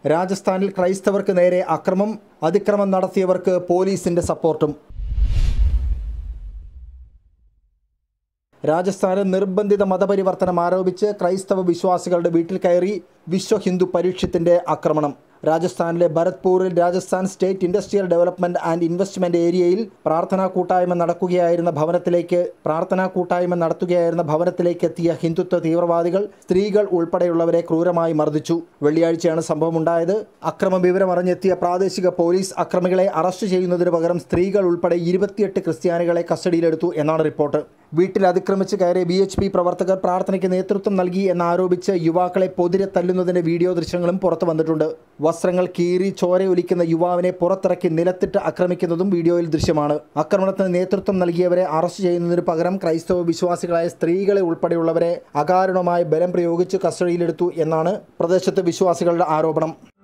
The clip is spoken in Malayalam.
രാജസ്ഥാനിൽ ക്രൈസ്തവർക്ക് നേരെ അക്രമം അതിക്രമം നടത്തിയവർക്ക് പോലീസിന്റെ സപ്പോർട്ടും രാജസ്ഥാനിൽ നിർബന്ധിത മതപരിവർത്തനം ആരോപിച്ച് ക്രൈസ്തവ വിശ്വാസികളുടെ വീട്ടിൽ കയറി വിശ്വ ഹിന്ദു പരീക്ഷത്തിന്റെ ആക്രമണം രാജസ്ഥാനിലെ ഭരത്പൂരിൽ Rajasthan state industrial development and investment ഏരിയയിൽ പ്രാർത്ഥനാ കൂട്ടായ്മ നടക്കുകയായിരുന്ന ഭവനത്തിലേക്ക് പ്രാർത്ഥനാ കൂട്ടായ്മ നടത്തുകയായിരുന്ന ഭവനത്തിലേക്ക് എത്തിയ ഹിന്ദുത്വ തീവ്രവാദികൾ സ്ത്രീകൾ ഉൾപ്പെടെയുള്ളവരെ ക്രൂരമായി മർദ്ദിച്ചു വെള്ളിയാഴ്ചയാണ് സംഭവമുണ്ടായത് അക്രമ വിവരം അറിഞ്ഞെത്തിയ പ്രാദേശിക പോലീസ് അക്രമികളെ അറസ്റ്റ് ചെയ്യുന്നതിന് പകരം സ്ത്രീകൾ ഉൾപ്പെടെ ഇരുപത്തിയെട്ട് ക്രിസ്ത്യാനികളെ കസ്റ്റഡിയിലെടുത്തു എന്നാണ് റിപ്പോർട്ട് വീട്ടിൽ അതിക്രമിച്ച് കയറിയ ബി എച്ച് പി പ്രവർത്തകർ പ്രാർത്ഥനയ്ക്ക് നേതൃത്വം നൽകി എന്നാരോപിച്ച് യുവാക്കളെ പൊതിരെ തല്ലുന്നതിന്റെ വീഡിയോ ദൃശ്യങ്ങളും പുറത്തു വന്നിട്ടുണ്ട് വസ്ത്രങ്ങൾ കീറി ചോരയൊലിക്കുന്ന യുവാവിനെ പുറത്തിറക്കി നിലത്തിട്ട് ആക്രമിക്കുന്നതും വീഡിയോയിൽ ദൃശ്യമാണ് ആക്രമണത്തിന് നേതൃത്വം നൽകിയവരെ അറസ്റ്റ് ചെയ്യുന്നതിന് പകരം ക്രൈസ്തവ വിശ്വാസികളായ സ്ത്രീകളെ ഉൾപ്പെടെയുള്ളവരെ അകാരണമായി ബലം പ്രയോഗിച്ച് കസ്റ്റഡിയിലെടുത്തു എന്നാണ് പ്രദേശത്തെ വിശ്വാസികളുടെ ആരോപണം